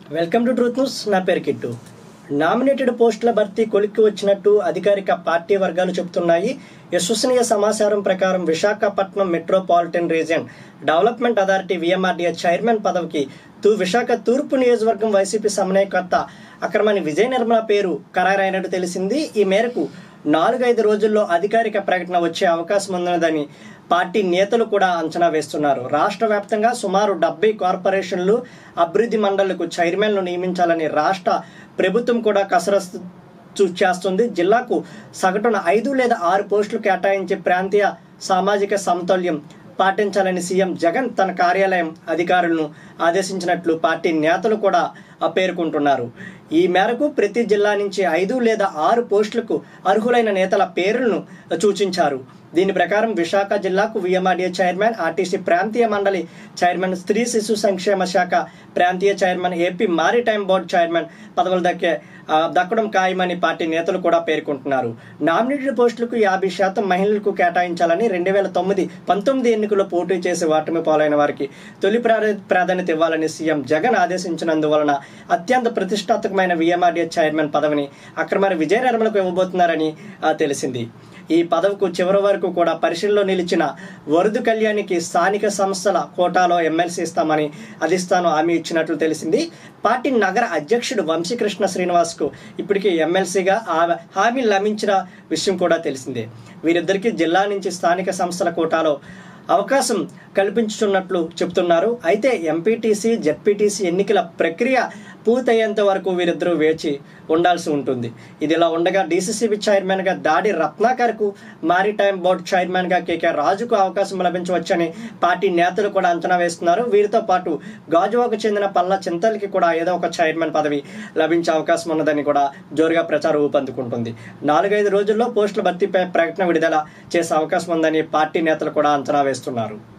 welcome to truth news నా పేరు kit nominated పోస్టుల భర్తీ కొలిక్కి వచ్చినట్టు అధికారిక పార్టీ వర్గాలు చెబుతున్నాయి విశ్వసనీయ సమాచారం ప్రకారం Visakhapatnam metropolitan region development authority VMRDA chairman పదవికి తూ విశాఖ తూర్పు నియోజకవర్గం వైసీపీ సమన్వయకర్త అక్రమణి విజయ నిర్మల పేరు ఖరారైనట్టు తెలిసింది ఈ మేరకు నాలుగైదు రోజుల్లో అధికారిక ప్రకటన వచ్చే అవకాశం ఉన్నదని పార్టీ నేతలు కూడా అంచనా వేస్తున్నారు రాష్ట్ర వ్యాప్తంగా సుమారు డెబ్బై కార్పొరేషన్లు అభివృద్ధి మండళ్లకు చైర్మన్లు నియమించాలని రాష్ట్ర ప్రభుత్వం కూడా కసరత్తు చూ- చేస్తుంది జిల్లాకు సగటున ఐదు లేదా ఆరు పోస్టులు కేటాయించి ప్రాంతీయ సామాజిక సమతౌల్యం పాటించాలని సీఎం జగన్ తన కార్యాలయం అధికారులను ఆదేశించినట్లు పార్టీ నేతలు కూడా ఆ, పేర్కొంటున్నారు ఈ మేరకు ప్రతి జిల్లా నుంచి ఐదు లేదా ఆరు పోస్టులకు అర్హులైన నేతల పేర్లను సూచించారు దీని ప్రకారం విశాఖ జిల్లాకు విఎంఆర్డీఏ చైర్మన్ ఆర్టీసీ ప్రాంతీయ మండలి చైర్మన్ స్త్రీ శిశు సంక్షేమ శాఖ ప్రాంతీయ chairman AP maritime board chairman పదవులు దక్కే ఆ, దక్కడం ఖాయమని పార్టీ నేతలు కూడా పేర్కొంటున్నారు నామినేటెడ్ పోస్టులకు యాభై శాతం మహిళలకు కేటాయించాలని రెండు వేల తొమ్మిది పంతొమ్మిది ఎన్నికల్లో పోటీ చేసి ఓటమి పాలైన వారికి తొలి ప్రాధా- ప్రాధాన్యత ఇవ్వాలని సీఎం జగన్ ఆదేశించినందువలన అత్యంత ప్రతిష్టాత్మకమైన విఎంఆర్డీఏ చైర్మన్ పదవిని అక్రమ విజయ నిర్మలకు ఇవ్వబోతున్నారని ఆ, తెలిసింది ఈ పదవికు చివరి వరకు కూడా పరిశీలనలో నిలిచిన వరదు కళ్యాణికి స్థానిక సంస్థల కోటాలో ఎమ్మెల్సీ ఇస్తామని అధిష్టానం హామీ ఇచ్చినట్లు తెలిసింది పార్టీ నగర అధ్యక్షుడు వంశీకృష్ణ శ్రీనివాస్కు ఇప్పటికీ ఎమ్మెల్సీగా ఆ హామీ లభించిన విషయం కూడా తెలిసిందే వీరిద్దరికీ జిల్లా నుంచి స్థానిక సంస్థల కోటాలో అవకాశం కల్పించుతున్నట్లు చెబుతున్నారు అయితే ఎంపీటీసీ జెడ్పీటీసీ ఎన్నికల ప్రక్రియ పూర్తయ్యేంత వరకు వీరిద్దరూ వేచి ఉండాల్సి ఉంటుంది ఇది ఇలా ఉండగా డీసీసీబీ చైర్మన్గా దాడి రత్నాకర్కు మారిటైమ్ బోర్డు చైర్మన్గా కేకే రాజుకు అవకాశం లభించవచ్చని పార్టీ నేతలు కూడా అంచనా వేస్తున్నారు వీరితో పాటు గాజువాకు చెందిన పల్లా చింతలకి కూడా ఏదో ఒక చైర్మన్ పదవి లభించే అవకాశం ఉన్నదని కూడా జోరుగా ప్రచారం ఊపందుకుంటుంది నాలుగైదు రోజుల్లో పోస్టుల భర్తీపై ప్రకటన విడుదల చేసే అవకాశం ఉందని పార్టీ నేతలు కూడా అంచనా వేస్తున్నారు